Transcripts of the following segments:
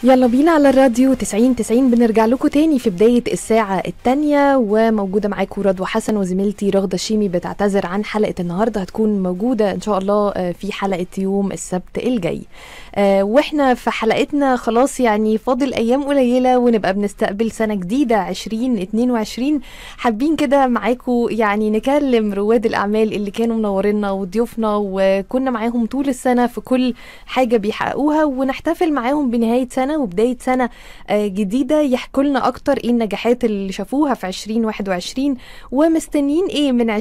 يلا بينا على الراديو 90 90 بنرجع لكم تاني في بداية الساعة التانية وموجودة معاكم رضوى حسن وزميلتي رغدة شيمي بتعتذر عن حلقة النهاردة هتكون موجودة إن شاء الله آه، في حلقة يوم السبت الجاي آه، واحنا في حلقتنا خلاص يعني فاضل أيام قليلة ونبقى بنستقبل سنة جديدة 2022 حابين كده معاكم يعني نكلم رواد الأعمال اللي كانوا منورينا وضيوفنا وكنا معاهم طول السنة في كل حاجة بيحققوها ونحتفل معاهم بنهاية سنة وبداية سنة آه، جديدة يحكوا لنا أكتر إيه النجاحات اللي شافوها في 2021 ومستنيين إيه من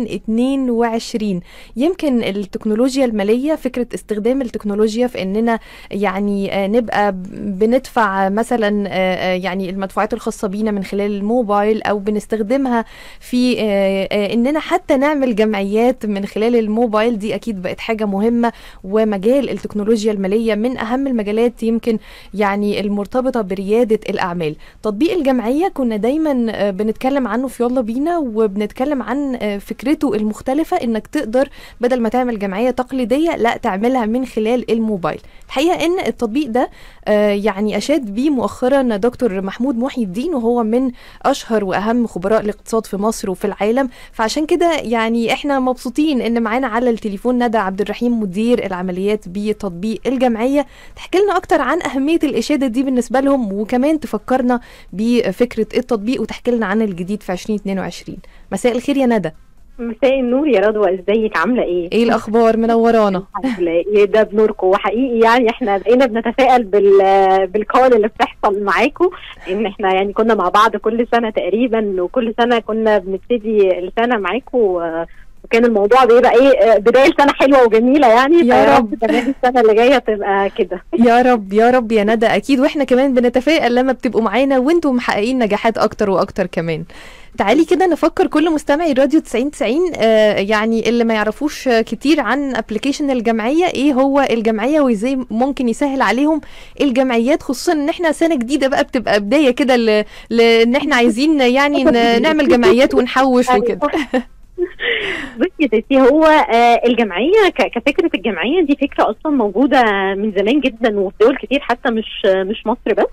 2022 يمكن التكنولوجيا المالية فكرة استخدام التكنولوجيا في إننا يعني آه، نبقى ب- بندفع مثلا آه، آه، يعني المدفوعات الخاصة بينا من خلال الموبايل أو بنستخدمها في آه، آه، إننا حتى نعمل جمعيات من خلال الموبايل دي أكيد بقت حاجة مهمة ومجال التكنولوجيا المالية من أهم المجالات يمكن يعني المرتبطة بريادة الأعمال تطبيق الجمعية كنا دايما آه، بنتكلم عنه في يلا بينا وبنتكلم عن آه، فكرته المختلفة إنك تقدر بدل ما تعمل جمعية تقليدية لا تعملها من خلال الموبايل الحقيقة إن التطبيق ده آه، يعني أشاد بيه مؤخرا دكتور محمود محي الدين وهو من أشهر وأهم خبراء الاقتصاد في مصر وفي العالم فعشان كده يعني احنا مبسوطين ان معانا على التليفون ندى عبد الرحيم مدير العمليات بتطبيق الجمعيه تحكي لنا اكتر عن اهميه الاشاده دي بالنسبه لهم وكمان تفكرنا بفكره التطبيق وتحكي لنا عن الجديد في 2022 مساء الخير يا ندى مساء النور يا رضوى ازيك عامله ايه؟ ايه الاخبار منورانا الحمد لله إيه ده بنوركم وحقيقي يعني احنا بقينا بنتفائل بال بالكول اللي بتحصل معاكم ان احنا يعني كنا مع بعض كل سنه تقريبا وكل سنه كنا بنبتدي السنه معاكم و- وكان الموضوع بيبقى ايه بدايه سنه حلوه وجميله يعني يا فيا رب. كمان السنه اللي جايه تبقى كده يا رب يا رب يا ندى اكيد واحنا كمان بنتفائل لما بتبقوا معانا وانتم محققين نجاحات اكتر واكتر كمان تعالي كده نفكر كل مستمعي راديو 90 90 آه يعني اللي ما يعرفوش آه، كتير عن ابلكيشن الجمعيه ايه هو الجمعيه وازاي ممكن يسهل عليهم الجمعيات خصوصا ان احنا سنه جديده بقى بتبقى بدايه كده ل- لان احنا عايزين يعني ن- نعمل جمعيات ونحوش وكده بصي يا ستي هو آه، الجمعيه ك- كفكره الجمعيه دي فكره اصلا موجوده من زمان جدا وفي دول كتير حتى مش مش مصر بس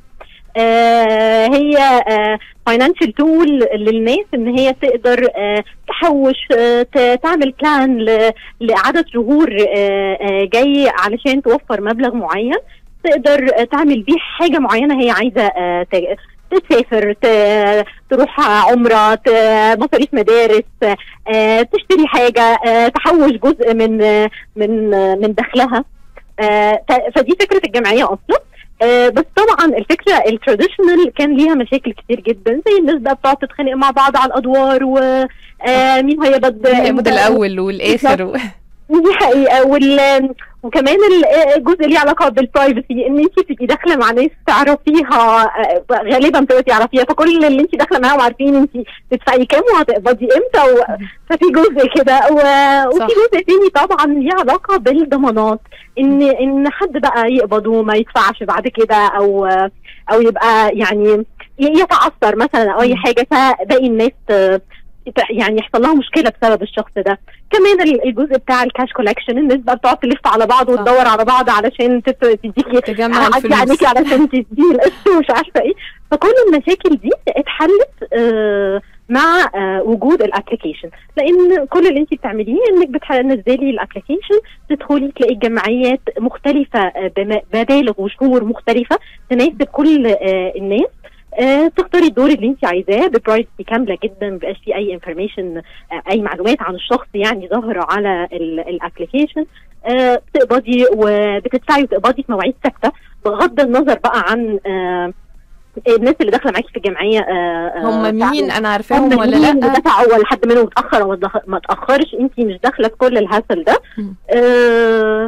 آه، هي فاينانشال تول للناس ان هي تقدر آه، تحوش آه، ت- تعمل بلان لعدد شهور آه، آه، جاي علشان توفر مبلغ معين تقدر آه، تعمل بيه حاجه معينه هي عايزه آه، ت- تسافر ت- تروح عمره ت- مصاريف مدارس آه، تشتري حاجه آه، تحوش جزء من آه، من آه، من دخلها آه، ف- فدي فكره الجمعيه اصلا آه، بس طبعا الفكره التراديشنال كان ليها مشاكل كتير جدا زي الناس بقى بتقعد تتخانق مع بعض على الادوار ومين هيقبض ياخد الاول والاخر و... دي حقيقه وال وكمان ال- الجزء اللي علاقه بالبرايفسي ان انت تبقي داخله مع ناس تعرفيها آه، غالبا بتبقي تعرفيها فكل اللي انت داخله معاهم عارفين انت تدفعي كام وهتقبضي امتى و... ففي جزء كده و... صح. وفي جزء تاني طبعا ليه علاقه بالضمانات ان ان حد بقى يقبض وما يدفعش بعد كده او او يبقى يعني ي- يتعثر مثلا او اي مم. حاجه فباقي الناس آه، يعني يحصل لها مشكله بسبب الشخص ده كمان ال- الجزء بتاع الكاش كولكشن الناس بقى بتقعد تلف على بعض وتدور على بعض علشان تت- تديكي تجمع عدي الفلوس عليكي علشان تديني القسط ومش عارفه ايه فكل المشاكل دي اتحلت آه، مع آه، وجود الابلكيشن لان كل اللي انت بتعمليه انك بتنزلي الابلكيشن تدخلي تلاقي جمعيات مختلفه آه، بم- بمبالغ وشهور مختلفه تناسب كل آه، الناس آه، تختاري الدور اللي انت عايزاه ببرايفسي كامله جدا ما بيبقاش فيه اي انفورميشن اي معلومات عن الشخص يعني ظاهره على الابلكيشن بتقبضي وبتدفعي وتقبضي في مواعيد ثابته بغض النظر بقى عن آه، الناس اللي داخله معاكي في الجمعيه آه، آه، هم مين انا عارفاهم هم ولا مين اللي لا دفع ولا حد منهم اتاخر او ما اتأخ- ما اتاخرش انت مش داخله في كل الهسل ده مم. آه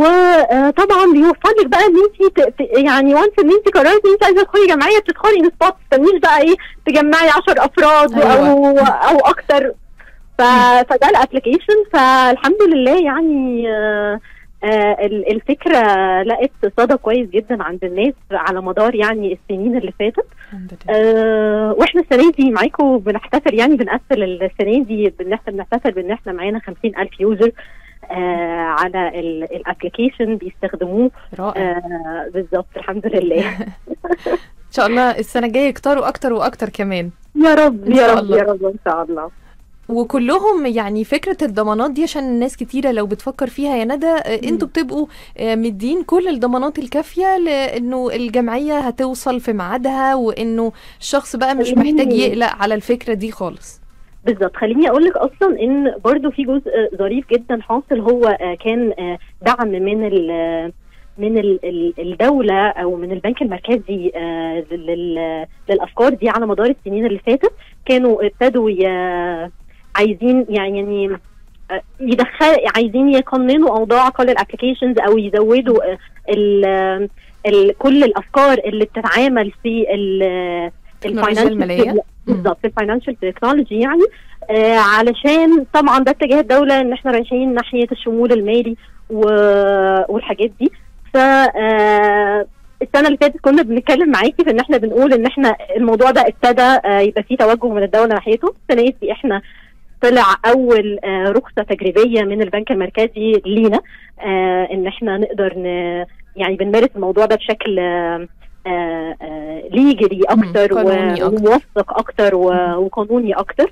وطبعا بيوفر لك بقى ان انت ت- ت- يعني وانس ان انت قررتي انت عايزه تدخلي جمعيه بتدخلي ان سبوت تستنيش بقى ايه تجمعي 10 افراد أيوة. او او اكتر ف... فده الابلكيشن فالحمد لله يعني آه آه ال- الفكره لقت صدى كويس جدا عند الناس على مدار يعني السنين اللي فاتت الحمد لله. آه واحنا السنه دي معاكم بنحتفل يعني بنقفل السنه دي بن احنا بنحتفل بان احنا معانا 50000 يوزر آه على الابلكيشن بيستخدموه رائع آه بالظبط الحمد لله ان شاء الله السنه الجايه يكتروا اكتر واكتر كمان يا رب إن يا شاء رب الله. يا رب ان شاء الله وكلهم يعني فكرة الضمانات دي عشان الناس كتيرة لو بتفكر فيها يا ندى آه، انتوا بتبقوا آه، مدين كل الضمانات الكافية لانه الجمعية هتوصل في ميعادها وانه الشخص بقى مش خليني- محتاج يقلق على الفكرة دي خالص بالظبط خليني اقول لك اصلا ان برضو في جزء ظريف جدا حاصل هو آه، كان آه، دعم من ال من ال- ال- الدوله او من البنك المركزي آه، لل- للافكار دي على مدار السنين اللي فاتت كانوا ابتدوا ي- عايزين يعني يعني آه، يدخل عايزين يقننوا اوضاع كل الابلكيشنز او يزودوا آه، ال ال كل الافكار اللي بتتعامل في ال التكنولوجيا الفاينانشال المالية. بالظبط الفاينانشال تكنولوجي يعني آه علشان طبعا ده اتجاه الدوله ان احنا رايحين ناحيه الشمول المالي و... والحاجات دي ف آه، السنه اللي فاتت كنا بنتكلم معاكي في ان احنا بنقول ان احنا الموضوع ده ابتدى آه، يبقى فيه توجه من الدوله ناحيته السنه دي احنا طلع اول آه، رخصه تجريبيه من البنك المركزي لينا آه، ان احنا نقدر ن... يعني بنمارس الموضوع ده بشكل آه، آه، آه، ليجري اكتر و- قانوني أكتر. وموثق اكتر و- وقانوني اكتر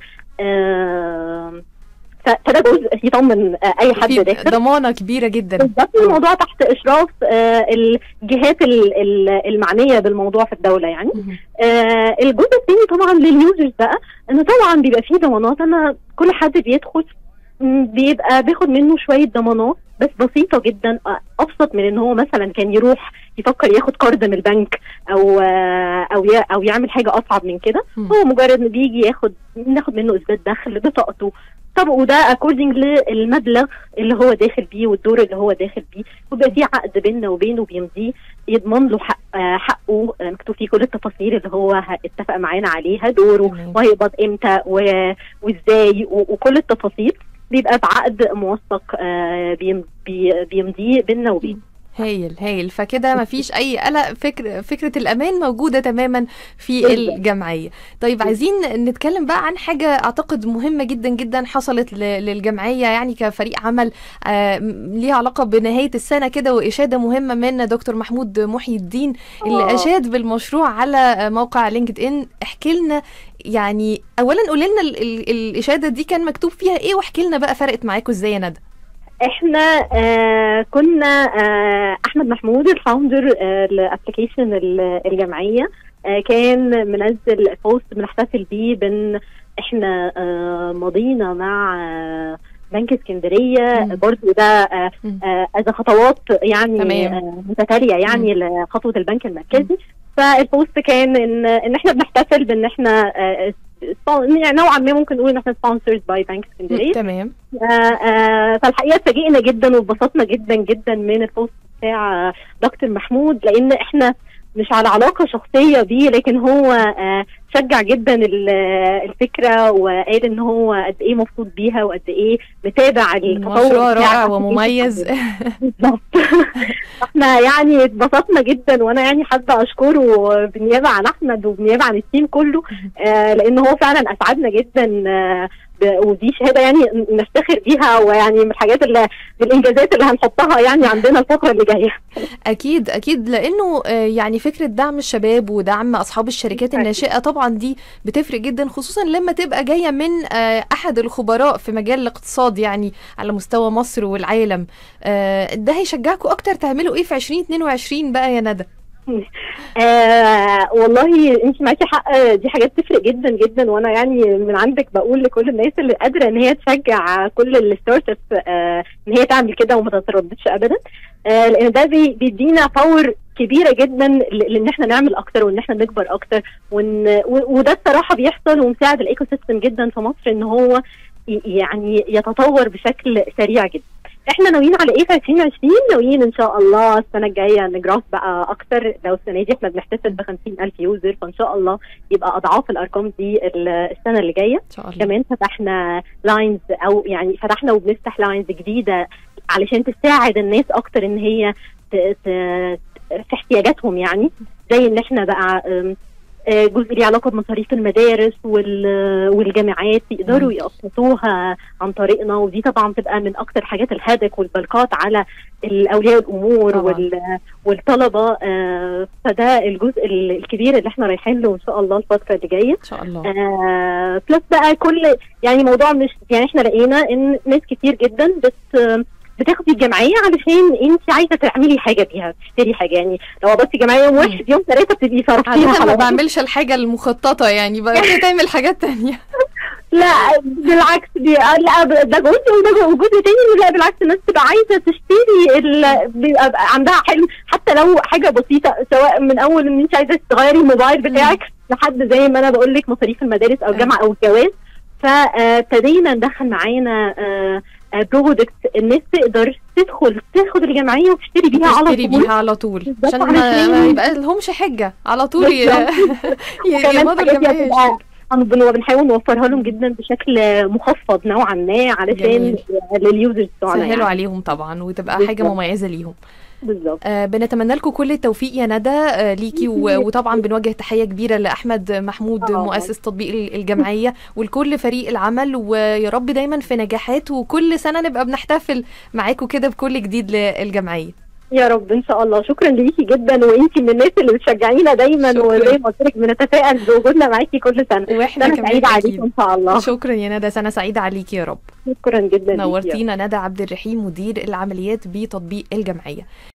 آه، ف- فده جزء يطمن آه، اي حد في داخل ضمانة كبيرة جدا بالظبط الموضوع تحت اشراف آه، الجهات ال- ال- المعنيه بالموضوع في الدوله يعني مهم. آه الجزء الثاني طبعا لليوزرز بقى انه طبعا بيبقى فيه ضمانات انا كل حد بيدخل م، بيبقى بياخد منه شويه ضمانات بس بسيطه جدا آه، ابسط من ان هو مثلا كان يروح يفكر ياخد قرض من البنك او آه، او ي- او يعمل حاجه اصعب من كده مم. هو مجرد انه بيجي ياخد ناخد منه اثبات دخل بطاقته طب وده اكوردنج للمبلغ اللي هو داخل بيه والدور اللي هو داخل بيه ويبقى في عقد بيننا وبينه بيمضيه يضمن له حق آه، حقه آه، مكتوب فيه كل التفاصيل اللي هو ه- اتفق معانا عليها دوره تمام. وهيقبض امتى و- وازاي و- وكل التفاصيل بيبقى بعقد موثق آه، بيم- بي- بيمضيه بيننا وبينه هايل هايل فكده ما فيش اي قلق فكر فكره الامان موجوده تماما في بالظبط. الجمعيه طيب عايزين نتكلم بقى عن حاجه اعتقد مهمه جدا جدا حصلت ل- للجمعيه يعني كفريق عمل آه، م- ليها علاقه بنهايه السنه كده واشاده مهمه من دكتور محمود محي الدين اللي آه. اشاد بالمشروع على آه، موقع لينكد ان احكي لنا يعني اولا قولي لنا ال- ال- الاشاده دي كان مكتوب فيها ايه واحكي لنا بقى فرقت معاكم ازاي يا ندى احنا آه كنا آه احمد محمود الفاوندر آه لابلكيشن الجمعيه آه كان منزل بوست بنحتفل بيه بان احنا آه مضينا مع آه بنك اسكندريه مم. برضو ده آه مم. آه از خطوات يعني تمام. آه متتاليه يعني لخطوه البنك المركزي فالبوست كان ان ان احنا بنحتفل بان احنا آه يعني نوعا ما ممكن نقول ان احنا سبونسرد باي بنك اسكندريه تمام آه، آه، فالحقيقه اتفاجئنا جدا واتبسطنا جدا جدا من البوست بتاع آه، دكتور محمود لان احنا مش على علاقه شخصيه بيه لكن هو آه، شجع جدا ال- آه، الفكره وقال ان هو قد ايه مبسوط بيها وقد ايه متابع التطور مشروع بتاع رائع application. ومميز بالظبط احنا يعني اتبسطنا جدا وانا يعني حابه اشكره بالنيابه عن احمد وبالنيابه عن التيم كله آه لان هو فعلا اسعدنا جدا آه ب- ودي شهاده يعني نفتخر بيها ويعني من الحاجات اللي من الانجازات اللي هنحطها يعني عندنا الفتره اللي جايه اكيد اكيد لانه آه، يعني فكره دعم الشباب ودعم اصحاب الشركات أكيد. الناشئه طبعا دي بتفرق جدا خصوصا لما تبقى جايه من آه، احد الخبراء في مجال الاقتصاد يعني على مستوى مصر والعالم آه، ده هيشجعكم اكتر تعملوا ايه في 2022 بقى يا ندى آه والله انت معاكي حق دي حاجات تفرق جدا جدا وانا يعني من عندك بقول لكل الناس اللي قادره ان هي تشجع كل الستارت اب آه ان هي تعمل كده وما تترددش ابدا آه لان ده بي- بيدينا باور كبيره جدا ل- لان احنا نعمل اكتر وان احنا نكبر اكتر ون و- وده الصراحه بيحصل ومساعد الايكو سيستم جدا في مصر ان هو ي- يعني يتطور بشكل سريع جدا احنا ناويين على ايه في 2020 ناويين ان شاء الله السنه الجايه نجراف بقى اكتر لو السنه دي احنا بنحتفل ب 50000 يوزر فان شاء الله يبقى اضعاف الارقام دي ال- السنه اللي جايه ان شاء الله كمان فتحنا لاينز او يعني فتحنا وبنفتح لاينز جديده علشان تساعد الناس اكتر ان هي ت... ت... في احتياجاتهم يعني زي ان احنا بقى أم، آه، جزء ليه علاقه بمصاريف المدارس وال- والجامعات يقدروا مم. يقسطوها عن طريقنا ودي طبعا تبقى من اكتر حاجات الهدك والبلقات على اولياء الامور طبعاً. وال والطلبه آه، فده الجزء ال- الكبير اللي احنا رايحين له ان شاء الله الفتره اللي جايه ان شاء الله آه بلس بقى كل يعني موضوع مش يعني احنا لقينا ان ناس كتير جدا بت بتاخدي الجمعيه علشان انت عايزه تعملي حاجه بيها تشتري حاجه يعني لو قبضتي جمعيه يوم واحد يوم ثلاثه بتبقي صرفتيها عادة ما على بعملش الحاجة المخططة يعني بقى تعمل حاجات تانية لا بالعكس دي لا ده جزء وده جزء تاني لا بالعكس الناس تبقى عايزه تشتري ال... بيبقى عندها حلم حتى لو حاجه بسيطه سواء من اول ان انت عايزه تغيري الموبايل بتاعك لحد زي ما انا بقول لك مصاريف المدارس او الجامعه او الجواز فابتدينا ندخل معانا برودكت الناس تقدر تدخل تاخد الجمعيه وتشتري بيها على تشتري طول بيها على طول بالظبط عشان ما, علشان- ما يبقى لهمش حجة على طول ي- بالظبط. ي- وكمان يمضوا الحاجات دي الجمعية هتبقى هن- بن- بنحاول نوفرها لهم جدا بشكل مخفض نوعا ما علشان جميل. لليوزرز بتوعنا سهلوا يعني. عليهم طبعا وتبقى حاجة بالظبط. مميزة ليهم بالظبط آه بنتمنى لكم كل التوفيق يا ندى آه ليكي و- وطبعا بنوجه تحية كبيرة لأحمد محمود آه. مؤسس تطبيق ال- الجمعية ولكل فريق العمل ويا رب دايما في نجاحات وكل سنة نبقى بنحتفل معاكم كده بكل جديد للجمعية يا رب ان شاء الله شكرا ليكي جدا وانتي من الناس اللي بتشجعينا دايما شكراً. وزي ما قلت لك بنتفائل بوجودنا معاكي كل سنه واحنا سنه كمان سعيده عليكم أكيد. ان شاء الله شكرا يا ندى سنة سعيدة عليكي يا رب شكرا جدا ليكي. نورتينا ندى عبد الرحيم مدير العمليات بتطبيق الجمعية